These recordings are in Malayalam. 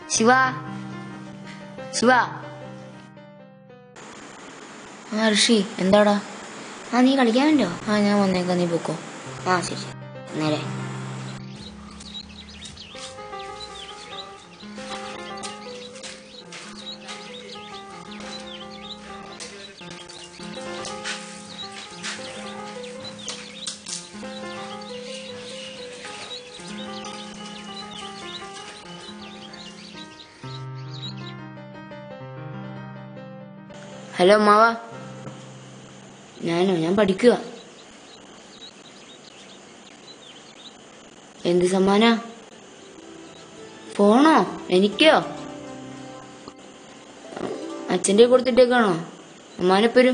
ശിവ ശിവ ആ ഋഷി എന്താടാ ആ നീ കളിക്കാൻ വേണ്ടോ ആ ഞാൻ വന്നേക്കാം നീ പൊക്കോ ആ ശരി ശരി. നേരെ ഹലോ മാവ ഞാനോ ഞാൻ പഠിക്കുക എന്ത് സമ്മാന ഫോണോ എനിക്കോ അച്ഛൻ്റെ കൊടുത്തിട്ടേക്കാണോ അമ്മാനെപ്പരും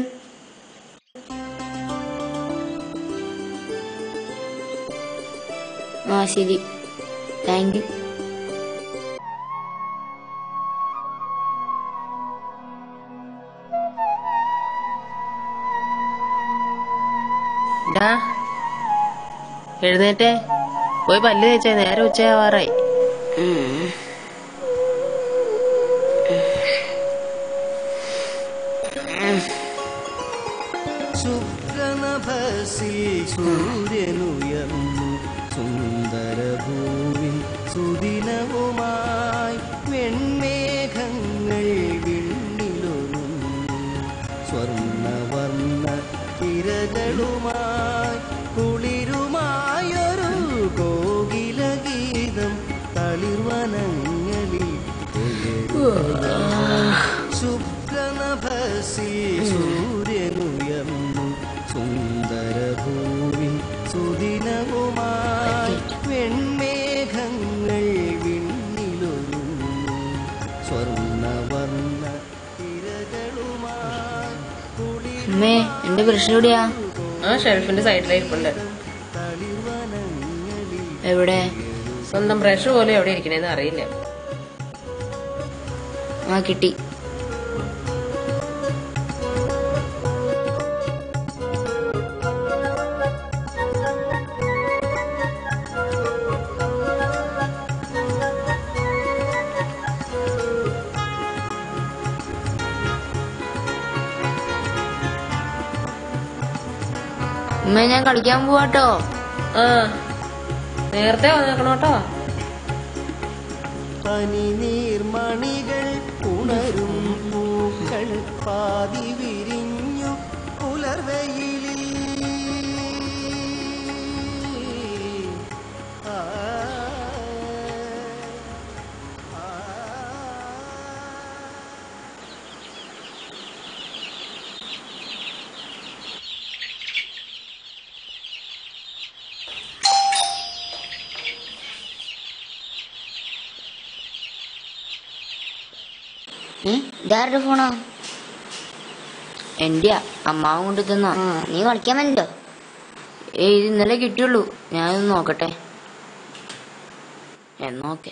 ആ ശരി താങ്ക് യു ഡാ എഴുന്നേറ്റേ പോയി പല്ല് തേച്ചേ നേരെ ഉച്ചയാവാറായി ശുക്രനഭസിൽ സൂര്യനുയർന്നു സുന്ദരഭൂവിൻ സുദിനവുമായി വെൺമേഘങ്ങൾ വിണ്ണിലൊരുന്നു സ്വർണവർണ്ണ തിരകളുമായി കുളിരുമായൊരു കോകില ഗീതം തളിർവനങ്ങളിൽ ശുക്രനഭസിൽ സൂര്യനുയർന്നു സുന്ദരഭൂവിൻ സുദിനവുമായി വെൺമേഘങ്ങൾ വിണ്ണിലൊരുന്നു സ്വർണവർണ്ണ തിരകളുമായി കുളിർ അമ്മേ എന്റെ ബ്രഷ് എവിടെയാ ആ ഷെൽഫിന്റെ സൈഡിലിരിപ്പുണ്ട് എവിടെ സ്വന്തം ബ്രഷ് പോലും എവിടെ ഇരിക്കണേന്ന് അറിയില്ല ആ കിട്ടി അമ്മേ ഞാൻ കളിക്കാൻ പോവാട്ടോ ആ നേരത്തെ വന്നേക്കണോട്ടോ പനിനീർമണികൾ ഉണരും പൂക്കൾ പാതി വിരിഞ്ഞു പുലർവെയിലിൽ ആ, ആ. ഏ ഇതാരുടെ ഫോണാ എന്റെയാ അമ്മാവൻ കൊണ്ട് തന്നാ നീ കളിക്കാൻ പറ്റോ ഏയ് ഇത് ഇന്നലെ കിട്ടിയുള്ളൂ ഞാനൊന്ന് നോക്കട്ടെ എന്നോക്കെ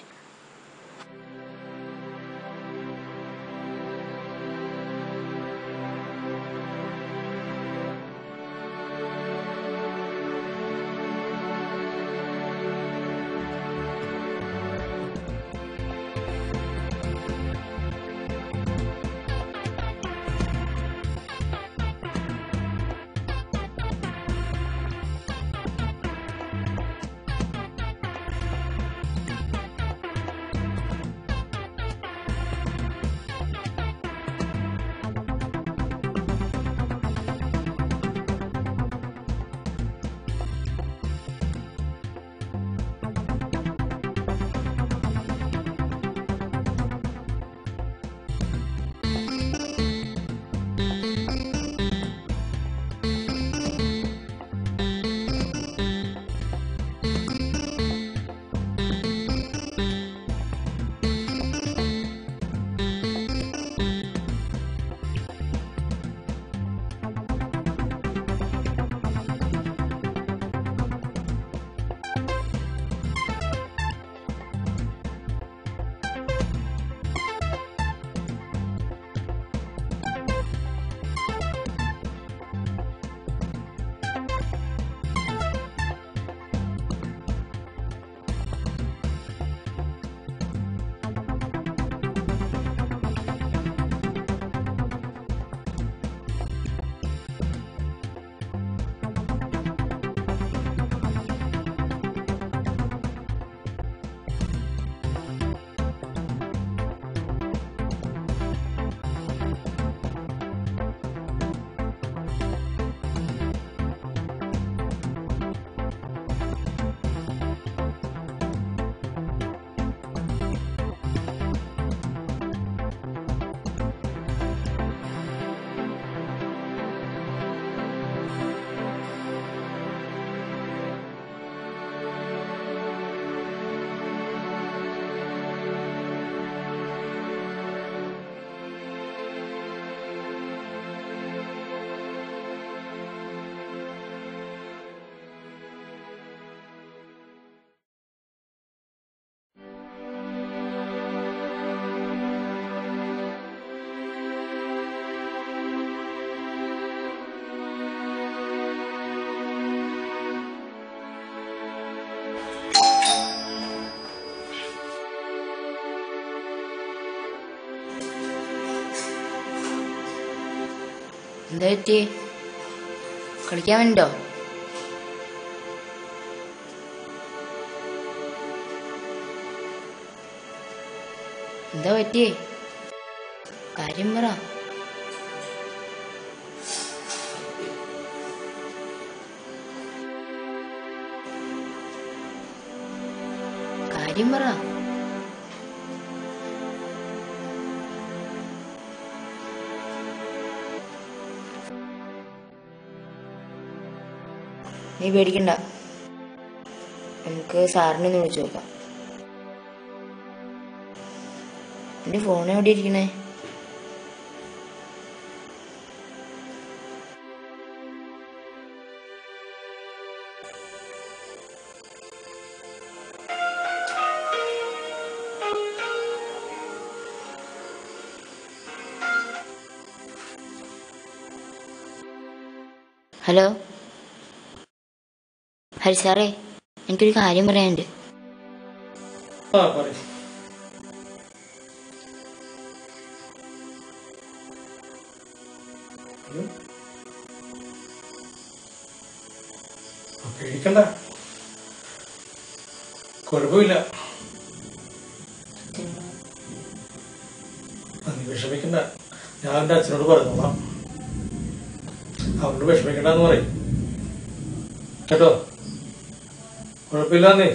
എന്താ പറ്റി കളിക്കാൻ വേണ്ടോ എന്താ പറ്റിയേ കാര്യം പറ കാര്യം പറ നീ പേടിക്കണ്ട നമുക്ക് സാറിനെ ഒന്ന് വിളിച്ചു നോക്കാം എന്റെ ഫോൺ എവിടെ ഇരിക്കണേ ഹലോ ഹരി സാറേ എനിക്കൊരു കാര്യം പറയാനുണ്ട് ആ പറയ് ഉം. ആ, പേടിക്കണ്ട കുഴപ്പമില്ല ആ, നീ വിഷമിക്കണ്ട ഞാൻ എന്റെ അച്ഛനോട് പറഞ്ഞോളാം അവനോട് വിഷമിക്കണ്ടെന്ന് പറയും കേട്ടോ കുഴപ്പമില്ലാന്നേ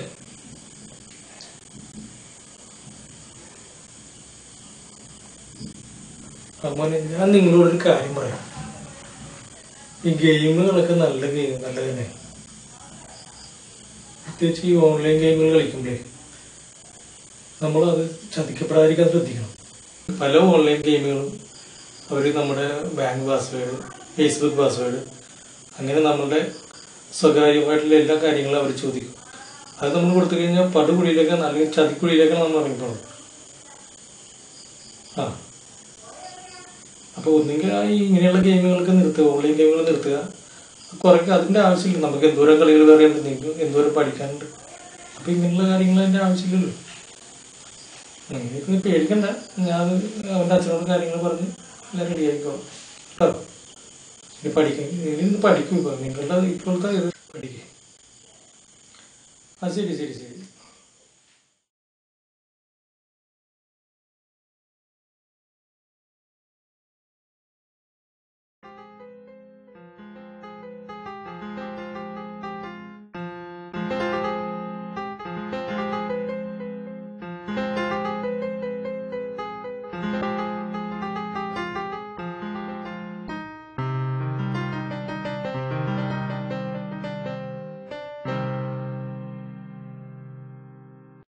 അമ്മനെ ഞാൻ നിങ്ങളോടൊരു കാര്യം പറയാം ഈ ഗെയിമുകളൊക്കെ നല്ല ഗെയിം നല്ല തന്നെ പ്രത്യേകിച്ച് ഈ ഓൺലൈൻ ഗെയിമുകൾ കളിക്കുമ്പോഴേ നമ്മളത് ചതിക്കപ്പെടാതിരിക്കാൻ ശ്രദ്ധിക്കണം പല ഓൺലൈൻ ഗെയിമുകളും അവർ നമ്മുടെ ബാങ്ക് പാസ്വേഡ് ഫേസ്ബുക്ക് പാസ്വേഡ് അങ്ങനെ നമ്മളുടെ സ്വകാര്യമായിട്ടുള്ള എല്ലാ കാര്യങ്ങളും അവർ ചോദിക്കും അത് നമ്മൾ കൊടുത്തു കഴിഞ്ഞാൽ പടുകുഴിയിലേക്ക് അല്ലെങ്കിൽ ചതിക്കുഴിയിലേക്കാണ് നമ്മൾ ഇറങ്ങിപ്പോകുന്നത് ആ അപ്പോൾ ഒന്നുകിൽ ആ ഈ ഇങ്ങനെയുള്ള ഗെയിമുകളൊക്കെ നിർത്തുക ഓൺലൈൻ ഗെയിമുകൾ നിർത്തുക കുറയ്ക്കുക അതിൻ്റെ ആവശ്യമില്ല നമുക്ക് എന്തോരം കളികൾ വേറെ ഉണ്ട് നിങ്ങൾക്ക് എന്തോരം പഠിക്കാനുണ്ട് അപ്പോൾ ഇങ്ങനെയുള്ള കാര്യങ്ങൾ അതിൻ്റെ ആവശ്യമില്ലല്ലോ നിങ്ങൾക്ക് നീ പേടിക്കണ്ട ഞാൻ അവൻ്റെ അച്ഛനോട് കാര്യങ്ങൾ പറഞ്ഞ് എല്ലാം റെഡി ആയിക്കോളാം കേട്ടോ ഇനി പഠിക്കും ഇനി പഠിക്കും ഇപ്പോൾ നിങ്ങളുടെ ഇപ്പോഴത്തെ ഇത് പഠിക്കുക ആ ശരി ശരി ശരി